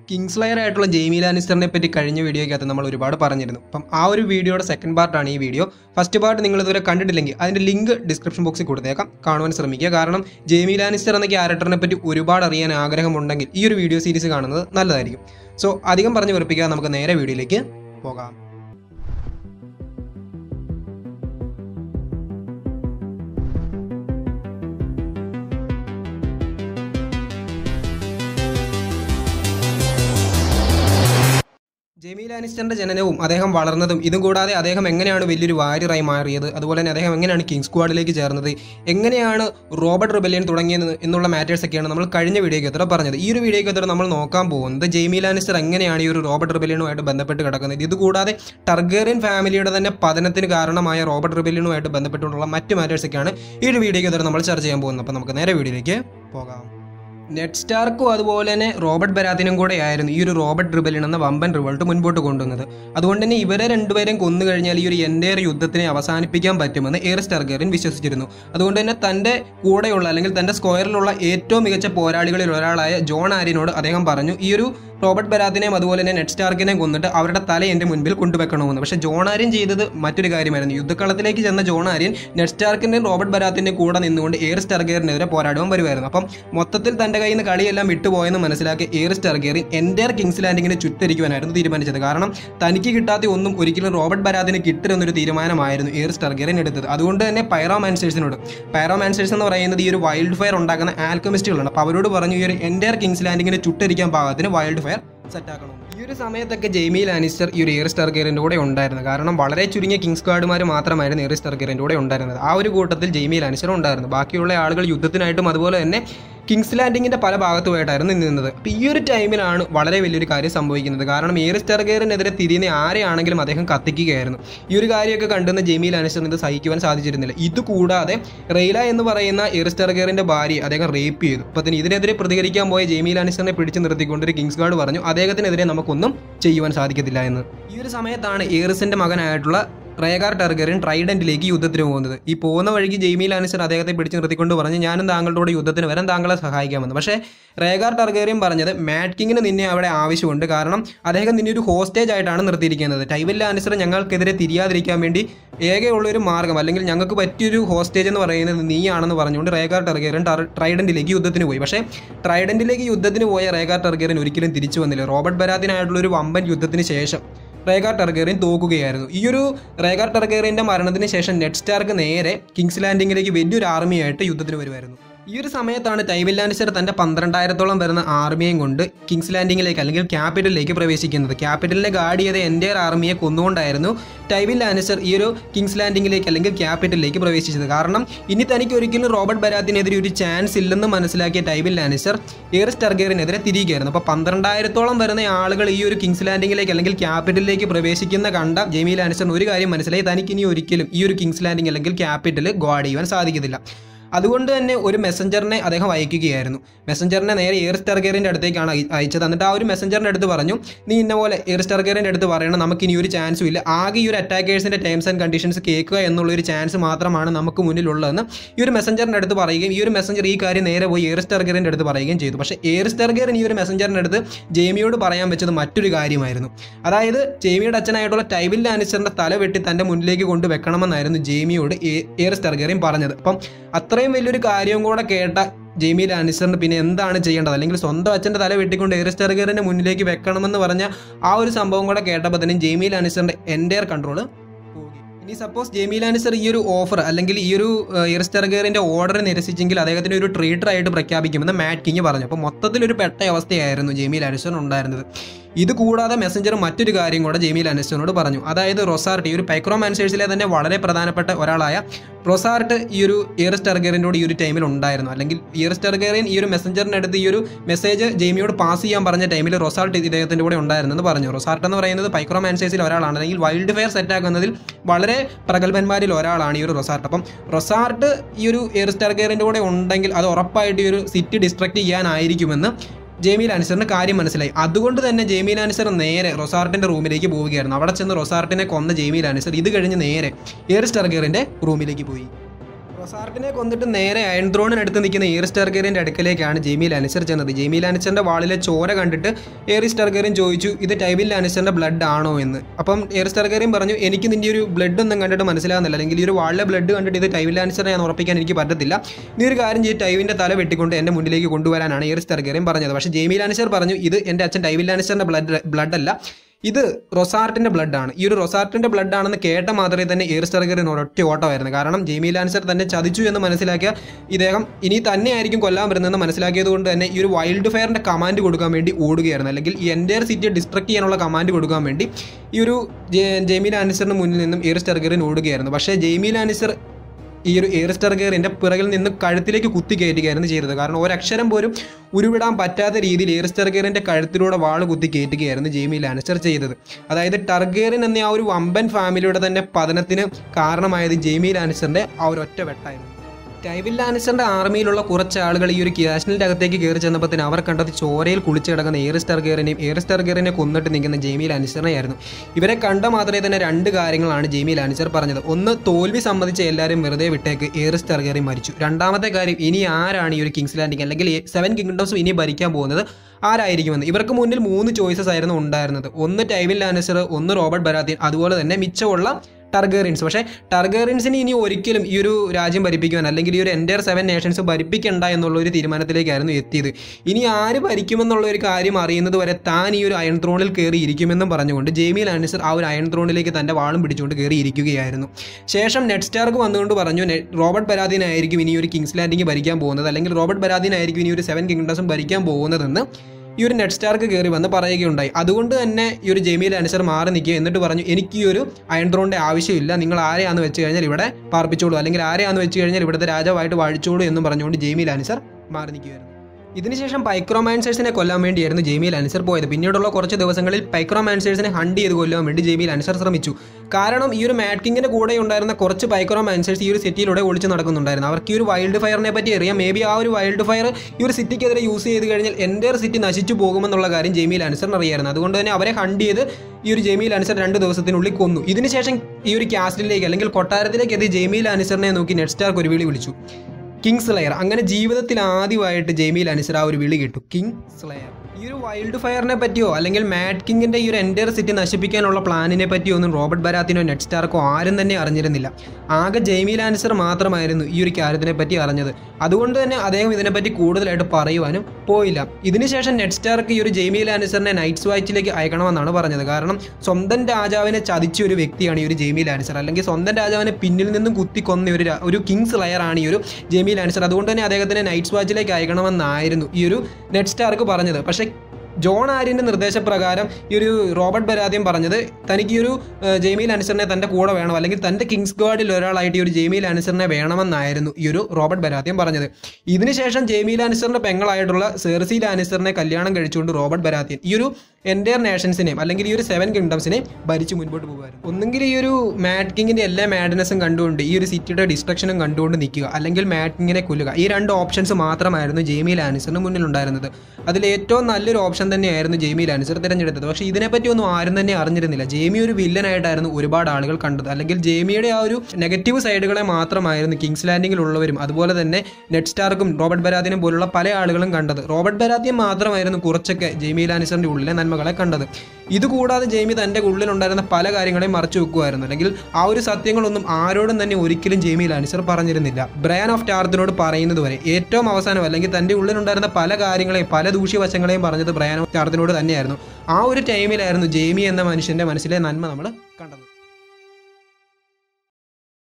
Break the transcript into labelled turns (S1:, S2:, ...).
S1: Kings layer ആയിട്ടുള്ള ജെയ്മി ലാനിസ്റ്ററിനെ പറ്റി കഴിഞ്ഞ വീഡിയോയ്ക്കകത്ത് നമ്മൾ ഒരുപാട് പറഞ്ഞിരുന്നു അപ്പം ആ ഒരു വീഡിയോയുടെ സെക്കൻഡ് പാർട്ടാണ് ഈ വീഡിയോ ഫസ്റ്റ് പാർട്ട് നിങ്ങൾ ഇതുവരെ കണ്ടിട്ടില്ലെങ്കിൽ അതിൻ്റെ ലിങ്ക് ഡിസ്ക്രിപ്ഷൻ ബോക്സിൽ കൊടുത്തേക്കാം കാണുവാൻ ശ്രമിക്കുക കാരണം ജെയ്മി ലാനിസ്റ്റർ എന്ന ക്യാരക്ടറിനെ പറ്റി ഒരുപാട് അറിയാൻ ആഗ്രഹമുണ്ടെങ്കിൽ ഈ ഒരു വീഡിയോ സീരീസ് കാണുന്നത് നല്ലതായിരിക്കും സോ അധികം പറഞ്ഞ് വെറുപ്പിക്കാതെ നമുക്ക് നേരെ വീഡിയോയിലേക്ക് പോകാം ജെമി ലാനിസ്റ്ററിന്റെ ജനനവും അദ്ദേഹം വളർന്നതും ഇതും കൂടാതെ അദ്ദേഹം എങ്ങനെയാണ് വലിയൊരു വാര്യറായി മാറിയത് അതുപോലെ തന്നെ അദ്ദേഹം എങ്ങനെയാണ് കിങ് സ്ക്വാഡിലേക്ക് ചേർന്നത് എങ്ങനെയാണ് റോബർട്ട് റിബലിയൻ തുടങ്ങിയത് എന്നുള്ള മാറ്റേഴ്സ് ഒക്കെയാണ് നമ്മൾ കഴിഞ്ഞ വീഡിയോയ്ക്കത്ര പറഞ്ഞത് ഈ ഒരു വീഡിയോയ്ക്കത്ര നമ്മൾ നോക്കാൻ പോകുന്നത് ജെയ്മി ലാനിസ്റ്റർ എങ്ങനെയാണ് ഈ ഒരു റോബർട്ട് റിബലിയനുമായിട്ട് ബന്ധപ്പെട്ട് കിടക്കുന്നത് ഇത് കൂടാതെ ടർഗേറിയൻ ഫാമിലിയുടെ തന്നെ പതനത്തിന് കാരണമായ റോബർട്ട് റിബലിയനുമായിട്ട് ബന്ധപ്പെട്ടുള്ള മറ്റ് മാറ്റേഴ്സ് ഒക്കെയാണ് ഈ ഒരു വീഡിയോയ്ക്കത്ര നമ്മൾ ചർച്ച ചെയ്യാൻ പോകുന്നത് അപ്പോൾ നമുക്ക് നേരെ വീഡിയോയിലേക്ക് പോകാം നെറ്റ് സ്റ്റാർക്കും അതുപോലെ തന്നെ റോബർട്ട് ബരാത്തിനും കൂടെ ആയിരുന്നു ഈ ഒരു റോബർട്ട് റിബലിൻ എന്ന വമ്പൻ റിവോൾട്ട് മുൻപോട്ട് കൊണ്ടുവന്നത് അതുകൊണ്ട് തന്നെ ഇവരെ രണ്ടുപേരെയും കൊന്നു കഴിഞ്ഞാൽ ഈ ഒരു എൻ്റെ യുദ്ധത്തിനെ അവസാനിപ്പിക്കാൻ പറ്റുമെന്ന് എയർ സ്റ്റാർഗറിൻ വിശ്വസിച്ചിരുന്നു അതുകൊണ്ട് തന്നെ തൻ്റെ കൂടെയുള്ള അല്ലെങ്കിൽ തൻ്റെ സ്ക്വയറിലുള്ള ഏറ്റവും മികച്ച പോരാളികളിൽ ഒരാളായ ജോൺ ആര്യനോട് അദ്ദേഹം പറഞ്ഞു ഈ ഒരു റോബർട്ട് ബരാത്തിനെയും അതുപോലെ തന്നെ നെറ്റ് സ്റ്റാർക്കിനെയും കൊന്നിട്ട് അവരുടെ തല എൻ്റെ മുൻപിൽ കൊണ്ടുവെക്കണമെന്ന് പക്ഷേ ജോൺ ആര്യൻ ചെയ്തത് മറ്റൊരു കാര്യമായിരുന്നു യുദ്ധക്കളത്തിലേക്ക് ചെന്ന ജോൺ ആര്യൻ നെറ്റ് സ്റ്റാർക്കിൻ്റെയും റോബർട്ട് ബരാത്തിൻ്റെയും കൂടെ നിന്നുകൊണ്ട് എയർ സ്റ്റാർഗറിനെതിരെ പോരാടുവാൻ വരുമായിരുന്നു അപ്പം മൊത്തത്തിൽ തൻ്റെ കയ്യിൽ നിന്ന് കളിയെല്ലാം വിട്ടുപോയെന്ന് മനസ്സിലാക്കി എയർ സ്റ്റാർഗറിൻ എൻ്റെ കിങ്സ് ലാൻഡിങ്ങിനെ ചുറ്റരിക്കുവാനായിരുന്നു തീരുമാനിച്ചത് കാരണം തനിക്ക് കിട്ടാത്ത ഒന്നും ഒരിക്കലും റോബർട്ട് ബരാത്തിന് കിട്ടരുന്നൊരു തീരുമാനമായിരുന്നു എയർ സ്റ്റാർഗറിൻ എടുത്തത് അതുകൊണ്ട് തന്നെ പൈറോമാൻസേഴ്സിനോട് പൈറോമാൻസേഴ്സ് എന്ന് പറയുന്നത് ഈ ഒരു വൈൽഡ് ഫയർ ഉണ്ടാക്കുന്ന ആൽക്കമിസ്റ്റുകളാണ് അപ്പോൾ അവരോട് പറഞ്ഞു ഈ ഒരു എൻ്റെ കിങ്സ് ലാൻഡിങ്ങിനെ ചുട്ടരിക്കാൻ പാകത്തിന് വൈൽഡ് ഫയർ സെറ്റാക്കണം ഈ ഒരു സമയത്തൊക്കെ ജെയ്മി ലാനിസ്റ്റർ ഈ ഒരു എയർ സ്റ്റാർഗറിൻ്റെ കൂടെ ഉണ്ടായിരുന്നു കാരണം വളരെ ചുരുങ്ങിയ കിങ്സ് ഗാർഡുമാർ മാത്രമായിരുന്നു എയർ സ്റ്റാർഗറിൻ്റെ കൂടെ ഉണ്ടായിരുന്നത് ആ ഒരു കൂട്ടത്തിൽ ജെയ്മി ലാനിസ്റ്റർ ഉണ്ടായിരുന്നു ബാക്കിയുള്ള ആളുകൾ യുദ്ധത്തിനായിട്ടും അതുപോലെ തന്നെ കിങ്സ് ലാൻഡിങ്ങിൻ്റെ പല ഭാഗത്തുമായിട്ടായിരുന്നു നിന്നത് അപ്പോൾ ഈ ഒരു ടൈമിലാണ് വളരെ വലിയൊരു കാര്യം സംഭവിക്കുന്നത് കാരണം എയർ സ്റ്റാർഗറിനെതിരെ തിരിയുന്ന ആരെയാണെങ്കിലും അദ്ദേഹം കത്തിക്കുകയായിരുന്നു ഈ ഒരു കാര്യമൊക്കെ കണ്ടുന്ന ജെയ്മി ലാനിസ്റ്ററിന് ഇത് സഹിക്കുവാൻ സാധിച്ചിരുന്നില്ല ഇത് കൂടാതെ റെയ്ല എന്ന് പറയുന്ന എയർ സ്റ്റാർഗറിൻ്റെ ഭാര്യ അദ്ദേഹം റേപ്പ് ചെയ്തു അപ്പോൾ അതിന് ഇതിനെതിരെ പ്രതികരിക്കാൻ പോയ ജെയ്മി ലാനിസ്റ്ററിനെ പിടിച്ചു നിർത്തിക്കൊണ്ട് ഒരു കിങ്സ് ഗാർഡ് പറഞ്ഞു അദ്ദേഹത്തിനെതിരെ നമുക്കൊന്നും ചെയ്യുവാൻ സാധിക്കത്തില്ല എന്ന് ഈ ഒരു സമയത്താണ് എയറിസിന്റെ മകനായിട്ടുള്ള റേഗാർ ടർഗറിൻ ട്രൈഡന്റിലേക്ക് യുദ്ധത്തിന് പോകുന്നത് ഈ പോകുന്ന വഴിക്ക് ജെയ്മി ലാനിസ്റ്റർ അദ്ദേഹത്തെ പിടിച്ചു നിർത്തിക്കൊണ്ട് പറഞ്ഞ് ഞാനും താങ്കളുടെ കൂടെ യുദ്ധത്തിന് വരാൻ താങ്കളെ സഹായിക്കാമെന്ന് പക്ഷേ റേഗാർ ടർഗറിൻ പറഞ്ഞത് മാറ്റ് കിങ്ങിന് നിന്നെ അവിടെ ആവശ്യമുണ്ട് കാരണം അദ്ദേഹം നിന്നെ ഒരു ഹോസ്റ്റേജ് ആയിട്ടാണ് നിർത്തിയിരിക്കുന്നത് ടൈവൽ ലാനിസ്റ്റർ ഞങ്ങൾക്കെതിരെ തിരിയാതിരിക്കാൻ വേണ്ടി ഏകയുള്ള ഒരു മാർഗം അല്ലെങ്കിൽ ഞങ്ങൾക്ക് പറ്റിയൊരു ഹോസ്റ്റേജ് എന്ന് പറയുന്നത് നീയാണെന്ന് പറഞ്ഞുകൊണ്ട് റേഗാർ ടർഗറിൻ ട്രൈഡന്റിലേക്ക് യുദ്ധത്തിന് പോയി പക്ഷേ ട്രൈഡന്റിലേക്ക് യുദ്ധത്തിന് പോയ റേഗാർ ടർഗറിൻ ഒരിക്കലും തിരിച്ചു വന്നില്ല റോബർട്ട് ബരാത്തിനായിട്ടുള്ള ഒരു വമ്പൻ യുദ്ധത്തിന് ശേഷം റേഗാർ ടർഗേറിയൻ തോക്കുകയായിരുന്നു ഈ ഒരു റേഗാർ ടർഗേറിയൻ്റെ മരണത്തിന് ശേഷം നെറ്റ് സ്റ്റാർക്ക് നേരെ കിങ്സ് ലാൻഡിങ്ങിലേക്ക് വലിയൊരു ആർമിയായിട്ട് യുദ്ധത്തിന് വരുമായിരുന്നു ഈ ഒരു സമയത്താണ് ടൈവിൽ ലാൻഡിസ്റ്റർ തൻ്റെ പന്ത്രണ്ടായിരത്തോളം വരുന്ന ആർമിയെയും കൊണ്ട് കിങ്സ് ലാൻഡിങ്ങിലേക്ക് അല്ലെങ്കിൽ ക്യാപിറ്റലിലേക്ക് പ്രവേശിക്കുന്നത് ക്യാപിറ്റലിനെ ഗാർഡ് ചെയ്ത എൻ്റെ ആർമിയെ കൊന്നുകൊണ്ടായിരുന്നു ടൈവിൽ ലാൻഡിസ്റ്റർ ഈ ഒരു കിങ്സ് ലാൻഡിങ്ങിലേക്ക് അല്ലെങ്കിൽ ക്യാപിറ്റലിലേക്ക് പ്രവേശിച്ചത് കാരണം ഇനി തനിക്ക് ഒരിക്കലും റോബർട്ട് ബരാത്തിനെതിരെ ഒരു ചാൻസ് ഇല്ലെന്ന് മനസ്സിലാക്കിയ ടൈവിൽ ലാൻഡിസ്റ്റർ എയർ സ്റ്റാർഗേറിനെതിരെ തിരികുകയായിരുന്നു അപ്പോൾ പന്ത്രണ്ടായിരത്തോളം വരുന്ന ആളുകൾ ഈ ഒരു കിങ്സ് ലാൻഡിങ്ങിലേക്ക് അല്ലെങ്കിൽ ക്യാപിറ്റലിലേക്ക് പ്രവേശിക്കുന്ന കണ്ട ജെമി ലാൻഡിസ്റ്ററിന് ഒരു കാര്യം മനസ്സിലായി തനിക്ക് ഇനി ഒരിക്കലും ഈ ഒരു കിങ്സ് ലാൻഡിങ് അല്ലെങ്കിൽ ക്യാപിറ്റൽ ഗാർഡ് ചെയ്യുവാൻ സാധിക്കത്തില്ല അതുകൊണ്ട് തന്നെ ഒരു മെസ്സഞ്ചറിനെ അദ്ദേഹം അയക്കുകയായിരുന്നു മെസ്സഞ്ചറിനെ നേരെ എയർ സ്റ്റാർഗേറിൻ്റെ അടുത്തേക്കാണ് അയ- അയച്ചത് എന്നിട്ട് ആ ഒരു മെസ്സഞ്ചറിൻ്റെ അടുത്ത് പറഞ്ഞു നീ ഇന്ന പോലെ എയർ സ്റ്റാർഗേറിൻ്റെ അടുത്ത് പറയണം നമുക്ക് ഇനി ഒരു ചാൻസും ഇല്ല ആകെ ഈ ഒരു അറ്റാക്കേഴ്സിൻ്റെ ടേംസ് ആൻഡ് കണ്ടീഷൻസ് കേൾക്കുക എന്നുള്ള ഒരു ചാൻസ് മാത്രമാണ് നമുക്ക് മുന്നിലുള്ളതെന്ന് ഈ ഒരു മെസ്സഞ്ചറിൻ്റെ അടുത്ത് പറയുകയും ഈ ഒരു മെസ്സഞ്ചർ ഈ കാര്യം നേരെ പോയി എയർ സ്റ്റാർഗേറിൻ്റെ അടുത്ത് പറയുകയും ചെയ്തു പക്ഷേ എയർ സ്റ്റാർഗേറിൻ ഈ ഒരു മെസ്സഞ്ചറിൻ്റെ അടുത്ത് ജെയ്മിയോട് പറയാൻ വെച്ചത് മറ്റൊരു കാര്യമായിരുന്നു അതായത് ജെയ്മിയുടെ അച്ഛനായിട്ടുള്ള ടൈവിൽ ലാനിസ്റ്ററിൻ്റെ തല വെട്ടി തൻ്റെ മുന്നിലേക്ക് കൊണ്ട് വെക്കണമെന്നായിരുന്നു ജെയ്മിയോട് എ- എയർ സ്റ്റാർഗേറിൻ പറഞ്ഞത് അപ്പം അത്രയും വലിയൊരു കാര്യവും കൂടെ കേട്ട ജെയ്മി ലാനിസ്റ്ററിന് പിന്നെ എന്താണ് ചെയ്യേണ്ടത് അല്ലെങ്കിൽ സ്വന്തം അച്ഛൻ്റെ തല വെട്ടിക്കൊണ്ട് എയർ സ്റ്റാർഗറിൻ്റെ മുന്നിലേക്ക് വെക്കണമെന്ന് പറഞ്ഞ ആ ഒരു സംഭവം കൂടെ കേട്ടപ്പോൾ തന്നെ ജെയ്മി ലാനിസ്റ്ററിൻ്റെ എൻ്റയർ കൺട്രോൾ പോവുകയും ഇനി സപ്പോസ് ജെയ്മി ലാനിസ്റ്റർ ഈ ഒരു ഓഫർ അല്ലെങ്കിൽ ഈ ഒരു എയർ സ്റ്റാർഗറിൻ്റെ ഓർഡർ നിരസിച്ചെങ്കിൽ അദ്ദേഹത്തിന് ഒരു ട്രീറ്റർ ആയിട്ട് പ്രഖ്യാപിക്കുമെന്ന് മാറ്റ് കിങ് പറഞ്ഞു അപ്പോൾ മൊത്തത്തിൽ ഒരു പെട്ട അവസ്ഥയായിരുന്നു ജെയ്മി ലാനിസ്റ്ററിന് ഉണ്ടായിരുന്നത് ഇത് കൂടാതെ മെസ്സഞ്ചർ മറ്റൊരു കാര്യം കൂടെ ജെയ്മി ലാനിസ്റ്ററിനോട് പറഞ്ഞു അതായത് റൊസാർട്ട് ഈ ഒരു പൈക്രോമാൻസേഴ്സിലെ തന്നെ വളരെ പ്രധാനപ്പെട്ട ഒരാളായ റൊസാർട്ട് ഈ ഒരു എയർ സ്റ്റാർഗറിനോട് ഈ ഒരു ടൈമിൽ ഉണ്ടായിരുന്നു അല്ലെങ്കിൽ എയർ സ്റ്റാർഗറിൻ ഈ ഒരു മെസ്സഞ്ചറിൻ്റെ അടുത്ത് ഈ ഒരു മെസ്സേജ് ജെയ്മിയോട് പാസ് ചെയ്യാൻ പറഞ്ഞ ടൈമിൽ റൊസാർട്ട് ഇദ്ദേഹത്തിൻ്റെ കൂടെ ഉണ്ടായിരുന്നെന്ന് പറഞ്ഞു റൊസാർട്ട് എന്ന് പറയുന്നത് പൈക്രോമാൻസേഴ്സിൽ ഒരാളാണ് അല്ലെങ്കിൽ വൈൽഡ് ഫയർ സെറ്റാക്കുന്നതിൽ വളരെ പ്രഗത്ഭന്മാരിൽ ഒരാളാണ് ഈ ഒരു റൊസാർട്ട് അപ്പം റൊസാർട്ട് ഈ ഒരു എയർ സ്റ്റാർഗറിൻ്റെ കൂടെ ഉണ്ടെങ്കിൽ അത് ഉറപ്പായിട്ട് ഈ ഒരു സിറ്റി ഡിസ്ട്രക്ട് ചെയ്യാനായിരിക്കുമെന്ന് ജെയ്മി ലാനിസ്റ്ററിന് കാര്യം മനസ്സിലായി അതുകൊണ്ട് തന്നെ ജെയ്മി ലാനിസ്റ്റർ നേരെ റൊസാർട്ടിന്റെ റൂമിലേക്ക് പോവുകയായിരുന്നു അവിടെ ചെന്ന് റൊസാർട്ടിനെ കൊന്ന ജെയ്മി ലാനിസ്റ്റർ ഇത് കഴിഞ്ഞ് നേരെ എയർ സ്റ്റാർഗറിന്റെ റൂമിലേക്ക് പോയി റൊസാർട്ടിനെ കൊന്നിട്ട് നേരെ അയൺ ത്രോണിനടുത്ത് നിൽക്കുന്ന ഏറി സ്റ്റർഗറിൻ്റെ അടുക്കലേക്കാണ് ജെമി ലാനിസർ ചെന്നത് ജെമി ലാനിസറിന്റെ വാളിലെ ചോര കണ്ടിട്ട് ഏറി സ്റ്റർഗറിൻ ചോദിച്ചു ഇത് ടൈബിൽ ലാനിസറിന്റെ ബ്ലഡ് ആണോ എന്ന് അപ്പം ഏറി സ്റ്റർഗറിൻ പറഞ്ഞു എനിക്ക് നിന്റെ ഒരു ബ്ലഡ് ഒന്നും കണ്ടിട്ട് മനസ്സിലാകുന്നില്ല അല്ലെങ്കിൽ ഈ ഒരു വാളിലെ ബ്ലഡ് കണ്ടിട്ട് ഇത് ടൈബിൽ ലാനിസറിനെ ഞാൻ ഉറപ്പിക്കാൻ എനിക്ക് പറ്റത്തില്ല നീ ഒരു കാര്യം ചെയ്ത് ടൈവിൻ്റെ തല വെട്ടിക്കൊണ്ട് എൻ്റെ മുന്നിലേക്ക് കൊണ്ടുവരാനാണ് ഏറി സ്റ്റർഗറിൻ പറഞ്ഞത് പക്ഷേ ജെമി ലാനിസർ പറഞ്ഞു ഇത് എൻ്റെ അച്ഛൻ ടൈബിൽ ലാനിസറിന്റെ ബ്ലഡ് ബ്ലഡ് അല്ല ഇത് റൊസാർട്ടിന്റെ ബ്ലഡ് ആണ് ഈ ഒരു റൊസാർട്ടിന്റെ ബ്ലഡ് ആണെന്ന് കേട്ട മാത്രമേ തന്നെ എയർസ്റ്റർഗറിന് ഒരൊറ്റ ഓട്ടമായിരുന്നു കാരണം ജെമി ലാൻസർ തന്നെ ചതിച്ചു എന്ന് മനസ്സിലാക്കിയ ഇദ്ദേഹം ഇനി തന്നെയായിരിക്കും കൊല്ലാൻ വരുന്നതെന്ന് മനസ്സിലാക്കിയത് കൊണ്ട് തന്നെ ഈ ഒരു വൈൽഡ് ഫയറിന്റെ കമാൻഡ് കൊടുക്കാൻ വേണ്ടി ഓടുകയായിരുന്നു അല്ലെങ്കിൽ ഈ എൻ്റയർ സിറ്റിയെ ഡിസ്ട്രക്ട് ചെയ്യാനുള്ള കമാൻഡ് കൊടുക്കാൻ വേണ്ടി ഈ ഒരു ജെ- ജെമി ലാനിസറിന് മുന്നിൽ നിന്നും എയർസ്റ്റർഗറിന് ഓടുകയായിരുന്നു പക്ഷേ ജെമി ലാനിസർ ഈ ഒരു എയർ സ്റ്റർഗറിൻ്റെ പിറകിൽ നിന്ന് കഴുത്തിലേക്ക് കുത്തി കയറ്റുകയായിരുന്നു ചെയ്തത് കാരണം ഒരക്ഷരം പോലും ഉരുവിടാൻ പറ്റാത്ത രീതിയിൽ എയർ സ്റ്റർഗറിൻ്റെ കഴുത്തിലൂടെ വാള് കുത്തി കയറ്റുകയായിരുന്നു ജെയ്മി ലാനിസ്റ്റർ ചെയ്തത് അതായത് ടർഗേറിൻ എന്ന ആ ഒരു വമ്പൻ ഫാമിലിയുടെ തന്നെ പതനത്തിന് കാരണമായത് ജെയ്മി ലാനിസ്റ്ററിൻ്റെ ആ ഒരു ഒറ്റ വെട്ടായിരുന്നു ടൈവിൽ ലാനിസ്റ്ററിന്റെ ആർമിയിലുള്ള കുറച്ച് ആളുകൾ ഈ ഒരു ക്യാഷനിന്റെ അകത്തേക്ക് കയറി ചെന്നപ്പോൾ തന്നെ അവർ കണ്ടത് ചോരയിൽ കുളിച്ച് കിടക്കുന്ന എയർ സ്റ്റർഗേറിനെയും എയർ സ്റ്റർഗേറിനെ കൊന്നിട്ട് നിൽക്കുന്ന ജെയ്മി ലാനിസ്റ്ററിനെയായിരുന്നു ഇവരെ കണ്ട മാത്രമേ തന്നെ രണ്ട് കാര്യങ്ങളാണ് ജെയ്മി ലാനിസ്റ്റർ പറഞ്ഞത് ഒന്ന് തോൽവി സമ്മതിച്ച എല്ലാവരും വെറുതെ വിട്ടേക്ക് എയർ സ്റ്റർഗേറി മരിച്ചു രണ്ടാമത്തെ കാര്യം ഇനി ആരാണ് ഈ ഒരു കിങ്സ് ലാൻഡിങ് അല്ലെങ്കിൽ സെവൻ കിങ്ഡംസും ഇനി ഭരിക്കാൻ പോകുന്നത് ആരായിരിക്കുമെന്ന് ഇവർക്ക് മുന്നിൽ മൂന്ന് ചോയ്സസ് ആയിരുന്നു ഉണ്ടായിരുന്നത് ഒന്ന് ടൈവിൻ ലാനിസ്റ്റർ ഒന്ന് റോബർട്ട് ബരാത്തിൻ അതുപോലെ തന്നെ മിച്ചമുള്ള ടർഗേറിയൻസ് പക്ഷേ ടർഗേറിയൻസിന് ഇനി ഒരിക്കലും ഈ ഒരു രാജ്യം ഭരിപ്പിക്കുവാൻ അല്ലെങ്കിൽ ഈ ഒരു എൻ്റയർ സെവൻ നേഷൻസ് ഭരിപ്പിക്കണ്ട എന്നുള്ള ഒരു തീരുമാനത്തിലേക്കായിരുന്നു എത്തിയത് ഇനി ആര് ഭരിക്കുമെന്നുള്ള ഒരു കാര്യം അറിയുന്നത് വരെ താൻ ഈ ഒരു അയൺ ത്രോണിൽ കയറി ഇരിക്കുമെന്നും പറഞ്ഞുകൊണ്ട് ജെയ്മി ലാനിസർ ആ ഒരു അയൺ ത്രോണിലേക്ക് തൻ്റെ വാളും പിടിച്ചുകൊണ്ട് കയറി ഇരിക്കുകയായിരുന്നു ശേഷം നെറ്റ് സ്റ്റാർക്ക് വന്നുകൊണ്ട് പറഞ്ഞു "നെ- റോബർട്ട് ബരാദിനായിരിക്കും ഇനി ഒരു കിങ്സ് ലാൻഡിങ് ഭരിക്കാൻ പോകുന്നത് അല്ലെങ്കിൽ റോബർട്ട് ബരാദിനായിരിക്കും ഇനി ഒരു സെവൻ കിങ്ഡംസും ഭരിക്കാൻ പോകുന്നതെന്ന് ഈ ഒരു നെറ്റ് സ്റ്റാർക്ക് കയറി വന്ന് പറയുകയുണ്ടായി അതുകൊണ്ട് തന്നെ ഈ ഒരു ജെമി ലാനിസർ മാറി നിൽക്കുക എന്നിട്ട് പറഞ്ഞു എനിക്ക് ഈ ഒരു അയൺ ത്രോണിന്റെ ആവശ്യമില്ല നിങ്ങൾ ആരെയാന്ന് വെച്ച് കഴിഞ്ഞാൽ ഇവിടെ പാർപ്പിച്ചോളൂ അല്ലെങ്കിൽ ആരെയാന്ന് വെച്ച് കഴിഞ്ഞാൽ ഇവിടുത്തെ രാജാവായിട്ട് വാഴിച്ചോളൂ എന്നും പറഞ്ഞുകൊണ്ട് ജെമി ലാനിസർ മാറി നിൽക്കുകയായിരുന്നു ഇതിനുശേഷം പൈക്രോമാൻസേഴ്സിനെ കൊല്ലാൻ വേണ്ടിയായിരുന്നു ജെയ്മി ലാൻസർ പോയത് പിന്നീടുള്ള കുറച്ച് ദിവസങ്ങളിൽ പൈക്രോമാൻസേഴ്സിനെ ഹണ്ട് ചെയ്ത് കൊല്ലാൻ വേണ്ടി ജെയ്മി ലാൻസർ ശ്രമിച്ചു കാരണം ഈ ഒരു മാറ്റ് കിങ്ങിന്റെ കൂടെ ഉണ്ടായിരുന്ന കുറച്ച് പൈക്രോമാൻസേഴ്സ് ഈ ഒരു സിറ്റിയിലൂടെ ഒളിച്ച് നടക്കുന്നുണ്ടായിരുന്നു അവർക്ക് ഈ ഒരു വൈൽഡ് ഫയറിനെ പറ്റി അറിയാം മേ ബി ആ ഒരു വൈൽഡ് ഫയർ ഈ ഒരു സിറ്റിക്കെതിരെ യൂസ് ചെയ്ത് കഴിഞ്ഞാൽ എൻ്റെ സിറ്റി നശിച്ചു പോകുമെന്നുള്ള കാര്യം ജെയ്മി ലാൻസറിന് അറിയായിരുന്നു അതുകൊണ്ട് തന്നെ അവരെ ഹണ്ട് ചെയ്ത് ഈ ഒരു ജെയ്മി ലാൻസർ രണ്ട് ദിവസത്തിനുള്ളിൽ കൊന്നു ഇതിനുശേഷം ഈ ഒരു കാസ്റ്റിലേക്ക് അല്ലെങ്കിൽ കൊട്ടാരത്തിലേക്ക് എത്തി ജെയ്മി ലാൻസറിനെ നോക്കി നെറ്റ് സ്റ്റാർക്ക് ഒരു വിളി വിളിച്ചു കിങ് സ്ലെയർ അങ്ങനെ ജീവിതത്തിൽ ആദ്യമായിട്ട് ജെയ്മി ലാനിസർ ആ ഒരു വിളി കിട്ടു കിങ് സ്ലെയർ ഈ ഒരു വൈൽഡ് ഫയറിനെ പറ്റിയോ അല്ലെങ്കിൽ മാറ്റ് കിങ്ങിന്റെ ഈ ഒരു എൻ്റയർ സിറ്റി നശിപ്പിക്കാനുള്ള പ്ലാനിനെ പറ്റിയോ ഒന്നും റോബർട്ട് ബരാത്തിനോ നെറ്റ് സ്റ്റാർക്കോ ആരും തന്നെ അറിഞ്ഞിരുന്നില്ല ആകെ ജെയ്മി ലാൻസർ മാത്രമായിരുന്നു ഈ ഒരു കാര്യത്തിനെ പറ്റി അറിഞ്ഞത് അതുകൊണ്ട് തന്നെ അദ്ദേഹം ഇതിനെപ്പറ്റി കൂടുതലായിട്ട് പറയുവാനും പോയില്ല ഇതിനുശേഷം നെറ്റ് സ്റ്റാർക്ക് ഈ ഒരു ജെയ്മി ലാനിസറിനെ നൈറ്റ്സ് വാച്ചിലേക്ക് അയക്കണമെന്നാണ് പറഞ്ഞത് കാരണം സ്വന്തം രാജാവിനെ ചതിച്ച ഒരു വ്യക്തിയാണ് ഈ ഒരു ജെയ്മി ലാനിസർ അല്ലെങ്കിൽ സ്വന്തം രാജാവിനെ പിന്നിൽ നിന്നും കുത്തി കൊന്ന ഒരു രാ- ഒരു കിങ്സ് ലയർ ആണ് ഈ ഒരു ജെയ്മി ലാനിസർ അതുകൊണ്ട് തന്നെ അദ്ദേഹത്തിനെ നൈറ്റ്സ് വാച്ചിലേക്ക് അയക്കണമെന്നായിരുന്നു ഈ ഒരു നെറ്റ് സ്റ്റാർക്ക് പറഞ്ഞത് പക്ഷേ ജോൺ ആര്യൻ്റെ നിർദ്ദേശപ്രകാരം ഈ ഒരു റോബർട്ട് ബരാദ്യം പറഞ്ഞത് തനിക്ക് ഈ ഒരു ഏഹ്, ജെയ്മി ലാനിസറിനെ തൻ്റെ കൂടെ വേണം അല്ലെങ്കിൽ തൻ്റെ കിങ്സ് ഗാർഡിൽ ഒരാളായിട്ട് ഈ ഒരു ജെയ്മി ലാനിസറിനെ വേണമെന്നായിരുന്നു ഈ ഒരു റോബർട്ട് ബരാദ്യം പറഞ്ഞത് ഇതിനുശേഷം ജെയ്മി ലാനിസറിൻ്റെ പെങ്ങളായിട്ടുള്ള സെർസി ലാനിസറിനെ കല്യാണം കഴിച്ചുകൊണ്ട് റോബർട്ട് ബരാദ്യൻ ഈ ഒരു എൻ്റയർ നേഷൻസിനെയും അല്ലെങ്കിൽ ഈ ഒരു സെവൻ കിങ്ഡംസിനെയും ഭരിച്ച് മുൻപോട്ട് പോകുമായിരുന്നു ഒന്നെങ്കിൽ ഈ ഒരു മാറ്റ് കിങ്ങിൻ്റെ എല്ലാ മാഡ്നസും കണ്ടുകൊണ്ട് ഈ ഒരു സിറ്റിയുടെ ഡിസ്ട്രക്ഷനും കണ്ടുകൊണ്ട് നിൽക്കുക അല്ലെങ്കിൽ മാറ്റ് കിങ്ങിനെ കൊല്ലുക ഈ രണ്ട് ഓപ്ഷൻസ് മാത്രമായിരുന്നു ജെയ്മി ലാനിസറിന് മുന്നിലുണ്ടായിരുന്നത് അതിൽ ഏറ്റവും നല്ലൊരു ഓപ്ഷൻ തന്നെയായിരുന്നു ജെയ്മി ലാനിസർ തിരഞ്ഞെടുത്തത് പക്ഷേ ഇതിനെപ്പറ്റി ഒന്നും ആരും തന്നെ അറിഞ്ഞിരുന്നില്ല ജെയ്മി ഒരു വില്ലനായിട്ടായിരുന്നു ഒരുപാട് ആളുകൾ കണ്ടത് അല്ലെങ്കിൽ ജെയ്മിയുടെ ആ ഒരു നെഗറ്റീവ് സൈഡുകളെ മാത്രമായിരുന്നു കിങ്സ് ലാൻഡിങ്ങിലുള്ളവരും അതുപോലെ തന്നെ നെറ്റ് സ്റ്റാർക്കും റോബർട്ട് ബരാദിനും പോലുള്ള പല ആളുകളും കണ്ടത് റോബർട്ട് ബരാദ്യം മാത്രമായിരുന്നു കുറച്ചൊക്കെ ജെയ്മി ലാനിസറിന്റെ ഉള്ളിലെ നന്മകളെ കണ്ടത് ഇതുകൂടാതെ ജെയ്മി തന്റെ ഉള്ളിലുണ്ടായിരുന്ന പല കാര്യങ്ങളെയും മറച്ചു വെക്കുമായിരുന്നു അല്ലെങ്കിൽ ആ ഒരു സത്യങ്ങളൊന്നും ആരോടും തന്നെ ഒരിക്കലും ജെയ്മി ലാനിസർ പറഞ്ഞിരുന്നില്ല ബ്രയാൻ ഓഫ് ടാർത്തിനോട് പറയുന്നത് വരെ ഏറ്റവും അവസാനം അല്ലെങ്കിൽ തന്റെ ഉള്ളിലുണ്ടായിരുന്ന പല കാര്യങ്ങളെയും പല ദൂഷ്യവശങ്ങളെയും പറഞ്ഞത് ബ്രയാൻ ഓഫ് ടാർത്തിനോട് തന്നെയായിരുന്നു ആ ഒരു ടൈമിലായിരുന്നു ജെയ്മി എന്ന മനുഷ്യന്റെ മനസ്സിലെ നന്മ നമ്മൾ കണ്ടത്